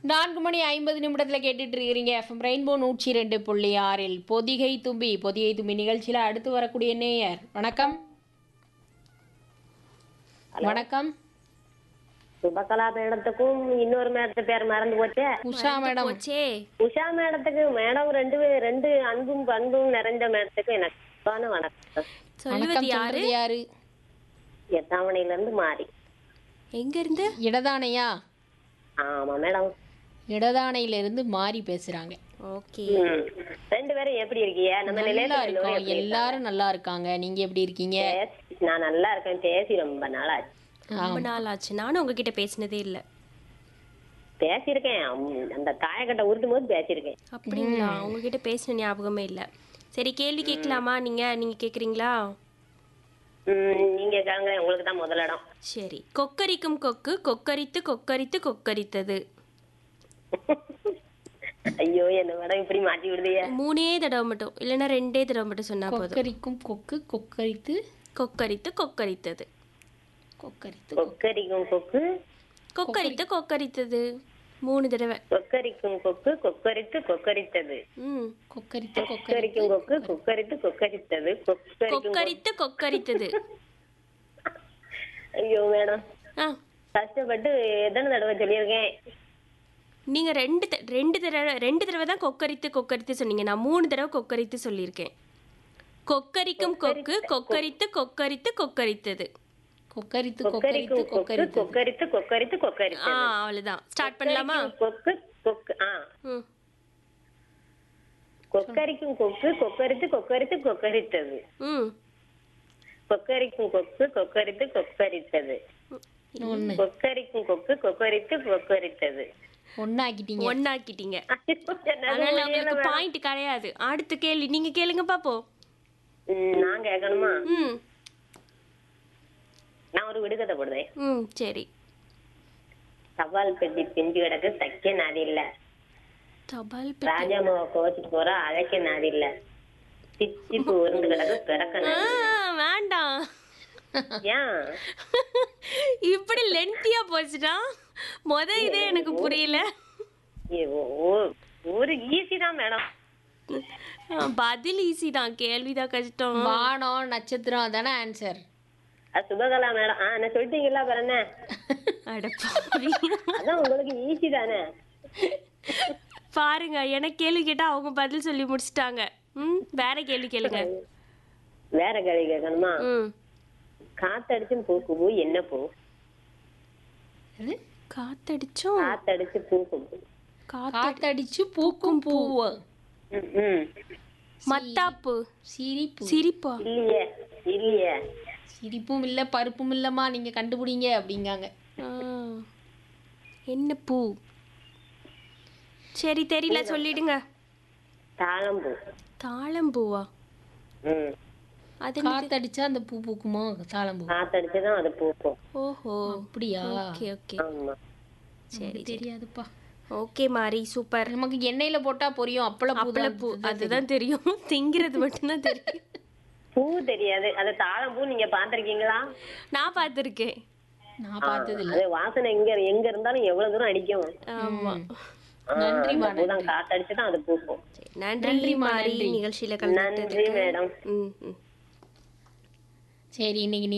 நான்கு மணி ஐம்பது நிமிடத்தில் கேட்டுட்டு இருக்கிறீங்க எஃப்எம் ரெயின்போ நூற்றி ரெண்டு புள்ளி ஆறில் பொதிகை தும்பி பொதிகை தும்பி நிகழ்ச்சியில் அடுத்து வரக்கூடிய நேயர் வணக்கம் வணக்கம் சுபகலா மேடத்துக்கும் இன்னொரு மேடத்து பேர் மறந்து போச்சே உஷா மேடம் போச்சே உஷா மேடத்துக்கு மேடம் ரெண்டு ரெண்டு அன்பும் பண்பும் நிறைந்த மேடத்துக்கு எனக்கு அன்பான வணக்கம் சொல்லுவது வணக்கம் யாரு சொல்றது யாரு எத்தாமணில இருந்து மாறி எங்க இருந்து இடதானையா ஆமா மேடம் இடதானையிலிருந்து மாறி பேசுறாங்க ஓகே ம். ரெண்டு பேரும் எப்படி இருக்கீங்க நம்ம நல்லா நிலையத்துல இருக்கோம் எப்படி எல்லாரும் நல்லா இருக்காங்க நீங்க எப்படி இருக்கீங்க பேசி- நான் நல்லா இருக்கேன் பேசி ரொம்ப நாளாச்சு ரொம்ப நாள் ஆச்சு நானும் உங்ககிட்ட பேசினதே இல்ல பேசியிருக்கேன் உம், அந்த தாயக்கட்டை உருட்டும் போது பேசியிருக்கேன் அப்படிங்களா உங்ககிட்ட பேசின ஞாபகமே இல்ல சரி கேள்வி கேட்கலாமா நீங்க நீங்க கேக்குறீங்களா ம், நீங்க கேளுங்க உங்களுக்கு தான் முதலிடம் சரி கொக்கரிக்கும் கொக்கு கொக்கரித்து கொக்கரித்து கொக்கரித்தது ஐயோ என்ன மேடம் இப்படி மாட்டி விடுதீங்க மூணே தடவை மட்டும் இல்லைன்னா ரெண்டே தடவை மட்டும் சொன்னா போதும் கொக்கரிக்கும் கொக்கு கொக்கரித்து கொக்கரித்து கொக்கரித்தது கொக்கரித்து கொக்கரிக்கும் கொக்கு கொக்கரித்து கொக்கரித்தது மூணு தடவை கொக்கரிக்கும் கொக்கு கொக்கரித்து கொக்கரித்தது ம் கொக்கரித்து கொக்கரித்து கொக்கரிக்கும் கொக்கு கொக்கரித்து கொக்கரித்தது கொக்கரிக்கும் கொக்கரித்து கொக்கரித்தது ஐயோ மேடம் ஆ கஷ்டப்பட்டு எத்தனை தடவை சொல்லியிருக்கேன் நீங்க ரெண்டு த- ரெண்டு தடவை ரெண்டு தடவை தான் கொக்கரித்து கொக்கரித்து சொன்னீங்க நான் மூணு தடவை கொக்கரித்து சொல்லியிருக்கேன் கொக்கரிக்கும் கொக்கு கொக்கரித்து கொக்கரித்து கொக்கரித்தது கொக்கரித்து கொக்கரிக்கும் கொக்கரித்து கொக்கு கொக்கரித்து கொக்கரித்து கொக்கரித்து கொக்கரித்து ஆ அவ்வளவுதான் ஸ்டார்ட் பண்ணலாமா கொக்கு கொக்கு ஆ ம் கொக்கரிக்கும் கொக்கு கொக்கரித்து கொக்கரித்து கொக்கரித்தது ம் கொக்கரிக்கும் கொக்கு கொக்கரித்து கொக்கரித்தது ஒண்ணு கொக்கரிக்கும் கொக்கு கொக்கரித்து கொக்கரித்தது ஒன்னாக்கிட்டீங்க ஒன்னாக்கிட்டீங்க என்னால அதனால முடியல உங்களுக்கு மேடம். பாயிண்ட் கிடையாது அடுத்த கேள்வி நீங்க கேளுங்க பாப்போம் ம், நான் கேட்கணுமா ம் நான் ஒரு விடுகதை போடுறேன் ம் சரி தபால் பெட்டி பிஞ்சு கிடக்கு தைக்க நாதி இல்ல தபால் பெட்டி ராஜாமாவை கோச்சிட்டு போற அழைக்க நாதி இல்ல சிச்சிப்பு உருண்டு கிடக்கு பிறக்க ஆ, நாதி வேண்டாம் ஏன் இப்படி லென்த்தியா போச்சுடா முத இதே எனக்கு புரியல ஏ, ஓ- ஓ- ஒரு ஈஸி தான் மேடம் ஆ, பதில் ஈஸி தான் கேள்விதான் கஷ்டம் வானம் நட்சத்திரம் அதானே ஆன்சர் அது சுபகலா மேடம் ஆ நான் சொல்லிட்டீங்களா அப்புறம் என்ன அட பாவி. அதான் உங்களுக்கு ஈஸி தானே பாருங்க எனக்கு கேள்வி கேட்டா அவங்க பதில் சொல்லி முடிச்சிட்டாங்க ம் வேற கேள்வி கேளுங்க வேற கேள்வி கேட்கணுமா ம் காத்தடிச்சும் பூக்கு பூ என்ன பூ காத்தடிச்சோம் காத்தடிச்சு பூக்கும் பூ காத்து காத்தடிச்சு பூக்கும் பூவு ம், ம். மத்தாப்பு சிரிப்பு சிரிப்பா இல்லையே இல்லையே சிரிப்பும் இல்ல பருப்பும் இல்லம்மா நீங்க கண்டுபிடிங்க அப்படிங்காங்க ஆ. என்ன பூ சரி தெரியல சொல்லிடுங்க தாளம்பூ தாழம்பூவா ம் அது என்ன? காத்தடிச்சா அந்த பூ பூக்குமோ தாளம்பூ காத்தடிச்சுதான் அது பூக்கும் ஓஹோ அப்படியா ஓகே ஓகே ஆமா சரி தெரியாதுப்பா ஓகே மாரி சூப்பர் நமக்கு எண்ணெயில போட்டா பொரியும் அப்பள பூ அப்பள பூ அதுதான் தெரியும் திங்கிறது மட்டும்தான் தெரியும் பூ தெரியாது அது தாளம்பூ நீங்க பாத்திருக்கீங்களா நான் பார்த்துருக்கேன் நான் பார்த்தது இல்ல அது வாசனை எங்க எங்க இருந்தாலும் எவ்வளவு தூரம் அடிக்கும் ஆமா ஆ, நன்றிம்மா, அந்த பூதான் காத்தடிச்சுதான் அது பூக்கும் சரி, நன்றி மாரி நிகழ்ச்சியில கலந்துட்டதுக்கு நன்றி மேடம் ம் ம் சரி இன்னைக்கு நீ